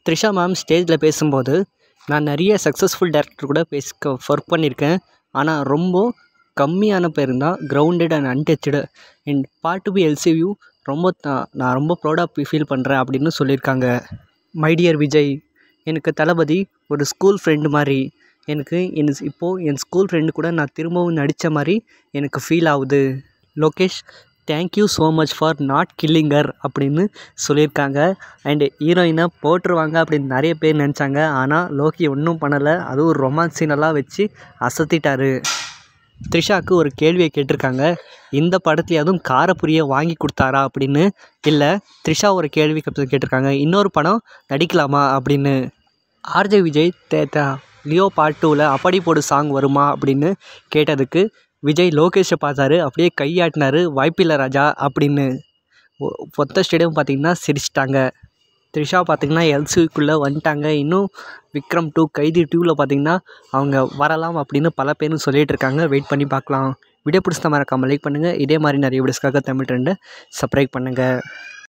Trisha ma'am ஸ்டேஜில் பேசும்போது நான் நிறைய சக்ஸஸ்ஃபுல் டேரக்டர் கூட பேச ஒர்க் பண்ணியிருக்கேன் ஆனால் ரொம்ப கம்மியான பேர் தான் grounded and untouched and part B எல்சிவியூ ரொம்ப நான் நான் ரொம்ப ப்ரௌடாக ஃபீல் பண்ணுறேன் அப்படின்னு சொல்லியிருக்காங்க மை டியர் விஜய் எனக்கு தளபதி ஒரு ஸ்கூல் ஃப்ரெண்டு மாதிரி எனக்கு என் இப்போது என் ஸ்கூல் ஃப்ரெண்டு கூட நான் திரும்பவும் நடித்த மாதிரி எனக்கு ஃபீல் ஆகுது Lokesh thank you so much for not killing her அப்படின்னு சொல்லியிருக்காங்க அண்டு ஹீரோயினை போட்டுருவாங்க அப்படின்னு நிறைய பேர் நினச்சாங்க ஆனால் லோக்கி ஒன்றும் பண்ணலை அதுவும் ரொமான்ஸ் சீனெல்லாம் வச்சு அசத்திட்டாரு த்ரிஷாவுக்கு ஒரு கேள்வியை கேட்டிருக்காங்க இந்த படத்துலையாவது காரப்புரியை வாங்கி கொடுத்தாரா அப்படின்னு இல்லை த்ரிஷா ஒரு கேள்வி கேட்டு- கேட்டிருக்காங்க இன்னொரு படம் நடிக்கலாமா அப்படின்னு ஆர்ஜே விஜய் தேத்தா லியோ பார்ட் டூவில் அப்படி போடு சாங் வருமா அப்படின்னு கேட்டதுக்கு விஜய் லோகேஷை பார்த்தாரு அப்படியே கையாட்டினாரு வாய்ப்பில்லை ராஜா அப்படின்னு ஒ- மொத்த ஸ்டேடியம் பார்த்தீங்கன்னா சிரிச்சிட்டாங்க த்ரிஷா பார்த்தீங்கன்னா எல்சிக்குள்ளே வந்துட்டாங்க இன்னும் விக்ரம் டூ கைதி டூவில் பார்த்தீங்கன்னா அவங்க வரலாம் அப்படின்னு பல பேரும் சொல்லிட்டு இருக்காங்க வெயிட் பண்ணி பார்க்கலாம் வீடியோ பிடிச்ச மறக்காமல் லைக் பண்ணுங்கள் இதே மாதிரி நிறைய வீடியோஸ்க்காக தமிழ் ட்ரெண்டை சப்ஸ்கிரைப் பண்ணுங்கள்